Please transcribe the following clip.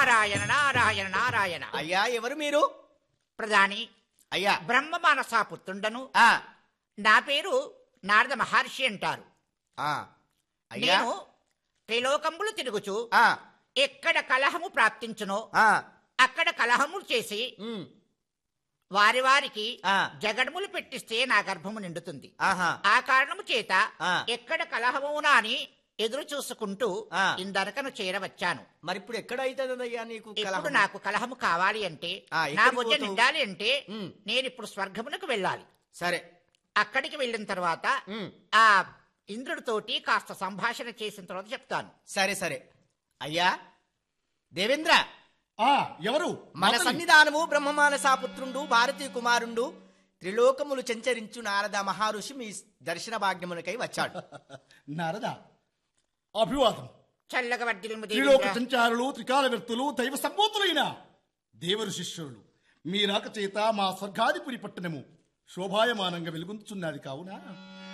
నారాయణ నారాయణ నారాయణ అయ్యా ఎవరు మీరు ప్రధాని అయ్యా బ్రహ్మ మానసా పుత్రుండను ఆ నా పేరు నారద మహర్షి అంటారు ఆ అయ్యా నేను త్రిలోకంబులు తిరుగుచు ఆ ఎక్కడ కలహము ప్రాప్తించునో ఆ అక్కడ కలహములు చేసి ఉమ్, వారి వారికి ఆ. జగడములు పెట్టిస్తే నా గర్భము నిండుతుంది ఆహా ఆ కారణము చేత ఆ. ఎక్కడ కలహమునా అని ఎదురు చూసుకుంటూ ఆ. ఇందరకను చేరవచ్చాను మరి ఇప్పుడు ఎక్కడ అవుతుందయ్యా నీకు ఇప్పుడు కలహం? నాకు కలహము కావాలి అంటే ఆ, నా ఎక్కడికి బుజ్జ పోతావు? నిండాలి అంటే ఉమ్. నేను ఇప్పుడు స్వర్గమునకు వెళ్ళాలి సరే అక్కడికి వెళ్ళిన తర్వాత ఉమ్, ఆ ఇంద్రుడితోటి కాస్త సంభాషణ చేసిన తర్వాత చెప్తాను సరే సరే అయ్యా దేవేంద్ర ఆ ఎవరు మన మాతని? సన్నిధానము బ్రహ్మమానసాపుత్రుండు భారతీ కుమారుండు త్రిలోకములు చెంచరించు నారద మహర్షి మీ దర్శన భాగ్యమునకై వచ్చాడు నారద అభివాదం చల్లగా వర్ధిల్లుము త్రిలోక దేవేంద్ర. సంచారులు త్రికాల వ్యక్తులు దైవ సంబోధులైన దేవరు శిష్యులు మీ రాక చేత మా స్వర్గాధిపురి పట్టణము శోభాయమానంగా వెలుగొందుచున్నది కావున